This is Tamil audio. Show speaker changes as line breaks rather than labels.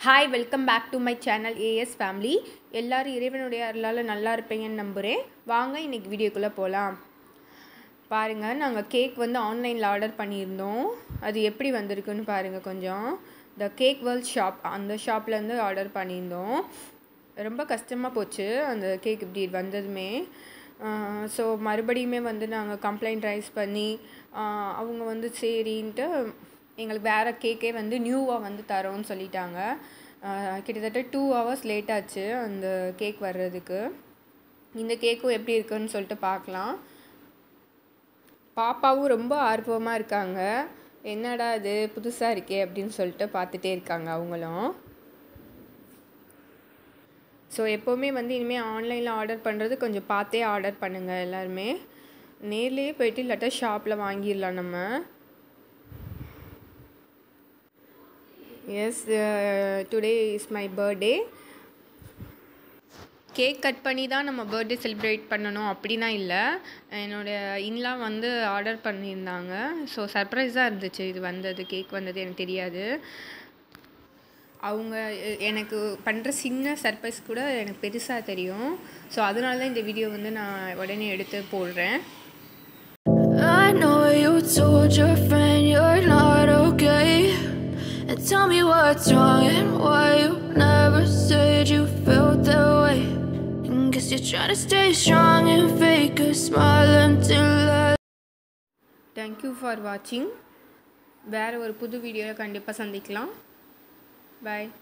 Hi welcome back to my channel AS family எல்லாரும் இறைவனுடைய அருளால் நல்லா இருப்பீங்கன்னு நம்புகிறேன் வாங்க இன்றைக்கி வீடியோக்குள்ளே போகலாம் பாருங்கள் நாங்கள் கேக் வந்து ஆன்லைனில் ஆர்டர் பண்ணியிருந்தோம் அது எப்படி வந்திருக்குன்னு பாருங்கள் கொஞ்சம் த கேக் வேர்ல்ட் ஷாப் அந்த ஷாப்லேருந்து ஆர்டர் பண்ணியிருந்தோம் ரொம்ப கஷ்டமாக போச்சு அந்த கேக் இப்படி வந்ததுமே ஸோ மறுபடியுமே வந்து நாங்கள் கம்ப்ளைண்ட் ரைஸ் பண்ணி ஆஹ் அவங்க வந்து சரின்ட்டு எங்களுக்கு வேறு கேக்கே வந்து நியூவாக வந்து தரோன்னு சொல்லிட்டாங்க ஆஹ் கிட்டத்தட்ட டூ ஹவர்ஸ் லேட் ஆச்சு அந்த கேக் வர்றதுக்கு இந்த கேக்கும் எப்படி இருக்குன்னு சொல்லிட்டு பார்க்கலாம் பாப்பாவும் ரொம்ப ஆர்வமாக இருக்காங்க என்னடா இது புதுசாக இருக்கே அப்படின்னு சொல்லிட்டு பார்த்துட்டே இருக்காங்க அவங்களும் ஸோ எப்போவுமே வந்து இனிமேல் ஆன்லைனில் ஆர்டர் பண்ணுறது கொஞ்சம் பார்த்தே ஆர்டர் பண்ணுங்கள் எல்லாருமே நேர்லேயே போயிட்டு இல்லாட்டா ஷாப்பில் வாங்கிடலாம் நம்ம yes today is my birthday cake cut பண்ணி தான் நம்ம பர்த்டே செலிப்ரேட் பண்ணணும் அப்படின்னா இல்லை என்னோடய இன்லா வந்து ஆர்டர் பண்ணியிருந்தாங்க ஸோ சர்ப்ரைஸாக இருந்துச்சு இது வந்தது கேக் வந்தது எனக்கு தெரியாது அவங்க எ- எனக்கு பண்ணுற சின்ன சர்ப்ரைஸ் கூட எனக்கு பெருசாக தெரியும் ஸோ அதனால தான் இந்த வீடியோ வந்து நான் உடனே எடுத்து போடுறேன்
I know you told your friend you're not okay. And tell me what's wrong and why you never said you felt that way. And guess you're trying to stay strong and fake a smile until I.
Thank you for வாட்சிங் வேறு ஒரு புது வீடியோவில் கண்டிப்பாக சந்திக்கலாம் பாய்